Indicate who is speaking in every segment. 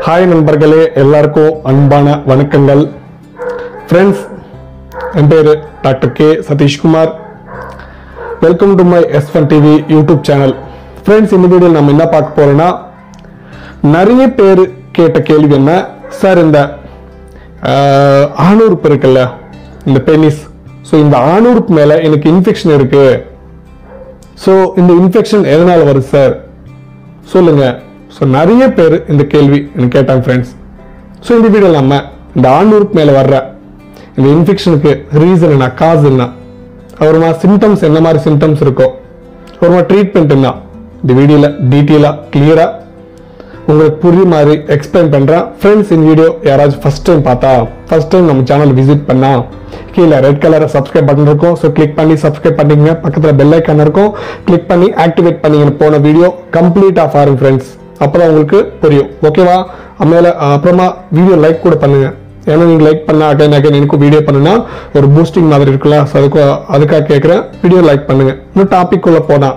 Speaker 1: hi நண்பர்களே எல்லாருக்கும் அன்பான வணக்கங்கள் ஃப்ரெண்ட்ஸ் என் பேர் doctor K Sathishkumar welcome to my S one TV YouTube channel friends இந்த வீடியோவில் நம்ம என்ன பார்க்க போறோம்னா நிறைய பேர் கேட்ட கேள்வி என்ன சார் இந்த ஆஹ், ஆணுறுப்பு இருக்குல்ல இந்த பெனிஸ் ஸோ இந்த ஆணுறுப்பு மேலே எனக்கு இன்ஃபெக்ஷன் இருக்கு ஸோ இந்த இன்ஃபெக்ஷன் எதனால வருது சார் சொல்லுங்க ஸோ நிறைய பேர் இந்த கேள்வி எனக்கு கேட்டாங்க ஃப்ரெண்ட்ஸ் ஸோ இந்த வீடியோ நம்ம இந்த ஆணுறுப்பு மேலே வர்ற இந்த இன்ஃபெக்ஷனுக்கு ரீசன் என்ன காஸ் என்ன அப்புறமா சிம்டம்ஸ் என்ன மாதிரி சிம்டம்ஸ் இருக்கோ அப்புறமா ட்ரீட்மெண்ட் என்ன இந்த வீடியோவில் டீட்டெயிலாக கிளியராக உங்களுக்கு புரிய மாதிரி எக்ஸ்பிளைன் பண்ணுறேன் ஃப்ரெண்ட்ஸ் இந்த வீடியோ யாராச்சும் ஃபர்ஸ்ட் டைம் பார்த்தா ஃபர்ஸ்ட் டைம் நம்ம சேனல் விசிட் பண்ணா கீழே ரெட் கலர் சப்ஸ்கிரைப் பட்டன் இருக்கும் ஸோ கிளிக் பண்ணி சப்ஸ்கிரைப் பண்ணிங்க பக்கத்தில் பெல் ஐக்கான் இருக்கும் கிளிக் பண்ணி ஆக்டிவேட் பண்ணிங்கன்னு போன வீடியோ கம்ப்ளீட்டாக பாருங்க ஃப்ரெண்ட்ஸ் அப்பதான் உங்களுக்கு புரியும் ஓகேவா மேலே அப்புறமா வீடியோ லைக் கூட பண்ணுங்க ஏன்னா நீங்க லைக் பண்ணா அகைன் அகைன் எனக்கும் வீடியோ பண்ணுனா ஒரு பூஸ்டிங் மாதிரி இருக்குல்ல ஸோ அதுக்கு அதுக்காக கேட்குறேன் வீடியோ லைக் பண்ணுங்க இன்னும் டாபிக் உள்ள போனா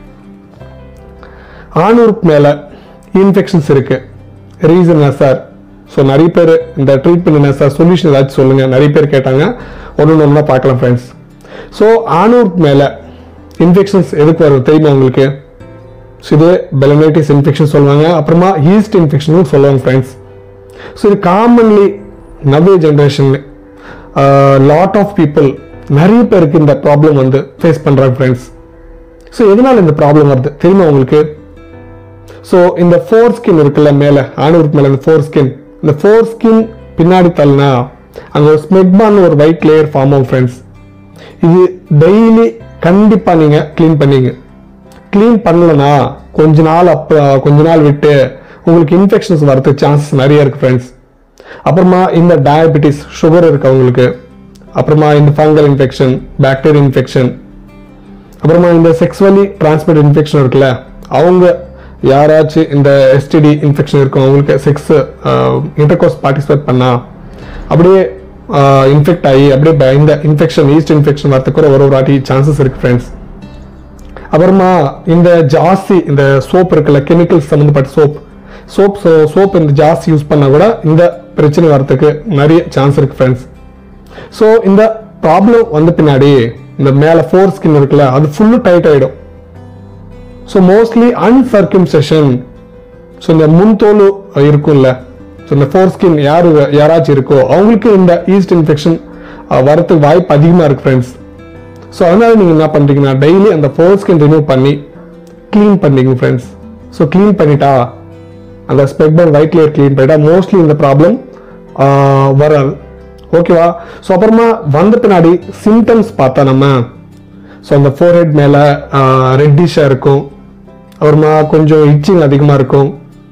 Speaker 1: ஆணுறுப்பு மேல இன்ஃபெக்ஷன்ஸ் இருக்கு ரீசன் என்ன சார் ஸோ நிறைய பேர் இந்த ட்ரீட்மெண்ட் என்ன சார் சொல்யூஷன் ஏதாச்சும் சொல்லுங்க நிறைய பேர் கேட்டாங்க ஒன்று ஒன்றா பார்க்கலாம் ஃப்ரெண்ட்ஸ் ஸோ ஆணுறுப்பு மேல இன்ஃபெக்ஷன்ஸ் எதுக்கு வரும் தெரியுமா உங்களுக்கு ஸோ இது பெலனைட்டிஸ் இன்ஃபெக்ஷன் சொல்லுவாங்க அப்புறமா ஈஸ்ட் இன்ஃபெக்ஷனும் சொல்லுவாங்க ஃப்ரெண்ட்ஸ் ஸோ இது commonly new generation lot of people நிறைய பேருக்கு இந்த ப்ராப்ளம் வந்து ஃபேஸ் பண்ணுறாங்க ஃப்ரெண்ட்ஸ் ஸோ எதனால இந்த ப்ராப்ளம் வருது தெரியுமா உங்களுக்கு ஸோ இந்த ஃபோர் ஸ்கின் இருக்குல்ல மேலே ஆணுறுப்பு மேலே இந்த ஃபோர் ஸ்கின் இந்த ஃபோர் ஸ்கின் பின்னாடி தள்ளினா அங்கே ஒரு ஸ்மெக்பான் ஒரு ஒயிட் லேயர் ஃபார்ம் ஆகும் ஃப்ரெண்ட்ஸ் இது டெய்லி கண்டிப்பாக நீங்கள் க்ளீன் பண்ணீங்க க்ளீன் பண்ணலனா கொஞ்ச நாள் அப்போ கொஞ்ச நாள் விட்டு உங்களுக்கு இன்ஃபெக்ஷன்ஸ் வரதுக்கு சான்சஸ் நிறைய இருக்கு ஃப்ரெண்ட்ஸ் அப்புறமா இந்த டயபெட்டிஸ் சுகர் இருக்கு அவங்களுக்கு அப்புறமா இந்த ஃபங்கல் இன்ஃபெக்ஷன் பாக்டீரியல் இன்ஃபெக்ஷன் அப்புறமா இந்த செக்ஸுவலி டிரான்ஸ்மிட் இன்ஃபெக்ஷன் இருக்குல்ல அவங்க யாராச்சும் இந்த எஸ்டிடி இன்ஃபெக்ஷன் இருக்கும் அவங்களுக்கு செக்ஸ் இன்டர்கோர்ஸ் பார்ட்டிசிபேட் பண்ணா அப்படியே இன்ஃபெக்ட் ஆகி அப்படியே ப- இந்த இன்ஃபெக்ஷன் ஈஸ்ட் இன்ஃபெக்ஷன் வரதுக்கு கூட ஒரு ஒரு வாட்டி சான்சஸ் இருக்கு ஃப்ரெண்ட்ஸ் அப்புறமா இந்த ஜாஸ்தி இந்த சோப் இருக்குல்ல கெமிக்கல்ஸ் சம்மந்தப்பட்ட சோப் சோப் சோப் இந்த ஜாஸ்தி யூஸ் பண்ணா கூட இந்த பிரச்சனை வரதுக்கு நிறைய சான்ஸ் இருக்கு ஃப்ரெண்ட்ஸ் ஸோ இந்த ப்ராப்ளம் வந்த பின்னாடி இந்த மேலே ஃபோர் ஸ்கின் இருக்குல்ல அது ஃபுல்லு டைட் ஆயிடும் ஸோ மோஸ்ட்லி அன்சர்க்கிம்செஷன் ஸோ இந்த முன்தோல் இருக்கும்ல ஸோ இந்த ஃபோர் ஸ்கின் யார் யாராச்சும் இருக்கோ அவங்களுக்கு இந்த ஈஸ்ட் இன்ஃபெக்ஷன் வரதுக்கு வாய்ப்பு அதிகமாக இருக்கு ஃப்ரெண்ட்ஸ் ஸோ அதனால நீங்கள் என்ன பண்ணுறீங்கன்னா டெய்லி அந்த ஃபோர் ஸ்கின் ரிமூவ் பண்ணி க்ளீன் பண்ணீங்க ஃப்ரெண்ட்ஸ் ஸோ க்ளீன் பண்ணிட்டா அந்த ஸ்பெக்பர் ஒயிட் லேயர் க்ளீன் பண்ணிட்டா மோஸ்ட்லி இந்த ப்ராப்ளம் வராது ஓகேவா ஸோ அப்புறமா வந்த பின்னாடி சிம்டம்ஸ் பார்த்தா நம்ம ஸோ அந்த ஃபோர்ஹெட் மேலே ரெட்டிஷாக இருக்கும் அப்புறமா கொஞ்சம் இச்சிங் அதிகமாக இருக்கும்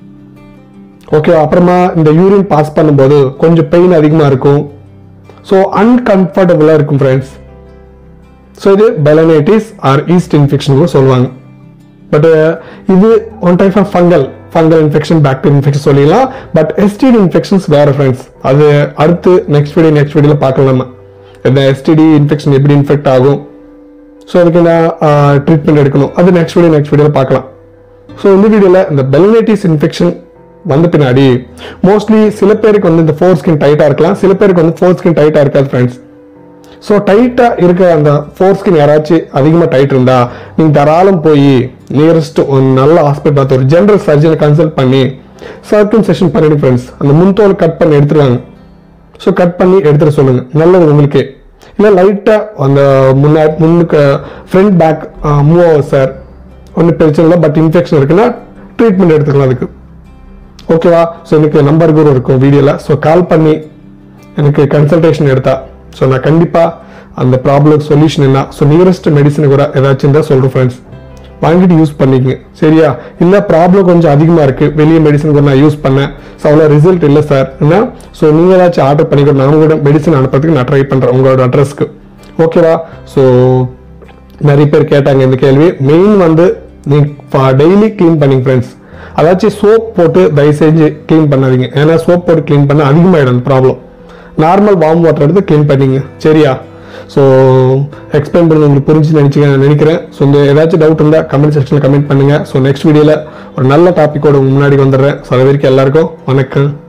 Speaker 1: ஓகேவா அப்புறமா இந்த யூரின் பாஸ் பண்ணும்போது கொஞ்சம் பெயின் அதிகமாக இருக்கும் ஸோ அன்கம்ஃபர்டபுளாக இருக்கும் ஃப்ரெண்ட்ஸ் ஸோ இது பெலனைட்டிஸ் ஆர் ஈஸ்ட் இன்ஃபெக்ஷன் சொல்லுவாங்க பட் இது one type of fungal fungal infection bacterial infection சொல்லிடலாம் பட் எஸ்டிடி இன்ஃபெக்ஷன்ஸ் வேற ஃப்ரெண்ட்ஸ் அது அடுத்து நெக்ஸ்ட் வீடியோ நெக்ஸ்ட் வீடியோவில் பார்க்கலாம் நம்ம இந்த எஸ்டிடி இன்ஃபெக்ஷன் எப்படி இன்ஃபெக்ட் ஆகும் ஸோ அதுக்கு நான் ட்ரீட்மெண்ட் எடுக்கணும் அது நெக்ஸ்ட் வீடியோ நெக்ஸ்ட் வீடியோவில் பார்க்கலாம் ஸோ இந்த வீடியோவில் இந்த பெலனைட்டிஸ் இன்ஃபெக்ஷன் வந்த பின்னாடி மோஸ்ட்லி சில பேருக்கு வந்து இந்த ஃபோர் ஸ்கின் டைட்டாக இருக்கலாம் சில பேருக்கு வந்து ஃபோர் ஸ்கின் டைட்டாக இருக்காது ஃப்ரெண்ட்ஸ் ஸோ டைட்டாக இருக்கிற அந்த ஃபோர் ஸ்கின் யாராச்சும் அதிகமாக டைட் இருந்தா நீங்கள் தாராளம் போய் நியரஸ்ட் ஒரு நல்ல ஹாஸ்பிட்டல் பார்த்து ஒரு ஜென்ரல் சர்ஜனை கன்சல்ட் பண்ணி சர்க்கிள் செஷன் பண்ணிடு ஃப்ரெண்ட்ஸ் அந்த முன்தோல் கட் பண்ணி எடுத்துருவாங்க ஸோ கட் பண்ணி எடுத்துட சொல்லுங்க நல்லது உங்களுக்கு இல்லை லைட்டாக அந்த முன்னா முன்னுக்கு ஃப்ரண்ட் பேக் மூவ் ஆகும் சார் ஒன்றும் பிரச்சனை இல்லை பட் இன்ஃபெக்ஷன் இருக்குன்னா ட்ரீட்மெண்ட் எடுத்துக்கலாம் அதுக்கு ஓகேவா ஸோ எனக்கு நம்பர் கூட இருக்கும் வீடியோவில் ஸோ கால் பண்ணி எனக்கு கன்சல்டேஷன் எடுத்தா ஸோ நான் கண்டிப்பாக அந்த ப்ராப்ளம் சொல்யூஷன் என்ன ஸோ நியரஸ்ட் மெடிசன் கூட ஏதாச்சும் இருந்தால் சொல்கிறேன் ஃப்ரெண்ட்ஸ் வாங்கிட்டு யூஸ் பண்ணிக்கங்க சரியா இல்லை ப்ராப்ளம் கொஞ்சம் அதிகமாக இருக்குது வெளியே மெடிசன் கூட நான் யூஸ் பண்ணேன் ஸோ அவ்வளோ ரிசல்ட் இல்லை சார் என்ன ஸோ நீங்கள் ஏதாச்சும் ஆர்டர் பண்ணிக்கோ நான் கூட மெடிசன் அனுப்புறதுக்கு நான் ட்ரை பண்ணுறேன் உங்களோட அட்ரஸ்க்கு ஓகேவா ஸோ நிறைய பேர் கேட்டாங்க இந்த கேள்வி மெயின் வந்து நீ டெய்லி க்ளீன் பண்ணிங்க ஃப்ரெண்ட்ஸ் அதாச்சும் சோப் போட்டு தயவு செஞ்சு க்ளீன் பண்ணாதீங்க ஏன்னா சோப் போட்டு க்ளீன் பண்ண அதிகமாகிடும் ப்ராப்ளம் நார்மல் வார்ம் வாட்டர் எடுத்து க்ளீன் பண்ணிங்க சரியா ஸோ எக்ஸ்பிளைன் பண்ணது உங்களுக்கு புரிஞ்சு நினச்சி நினைக்கிறேன் ஸோ இந்த ஏதாச்சும் டவுட் இருந்தால் கமெண்ட் செக்ஷனில் கமெண்ட் பண்ணுங்கள் ஸோ நெக்ஸ்ட் வீடியோவில் ஒரு நல்ல டாப்பிக்கோட முன்னாடி வந்துடுறேன் ஸோ அது வரைக்கும் எல்லாருக்கும் வணக்கம்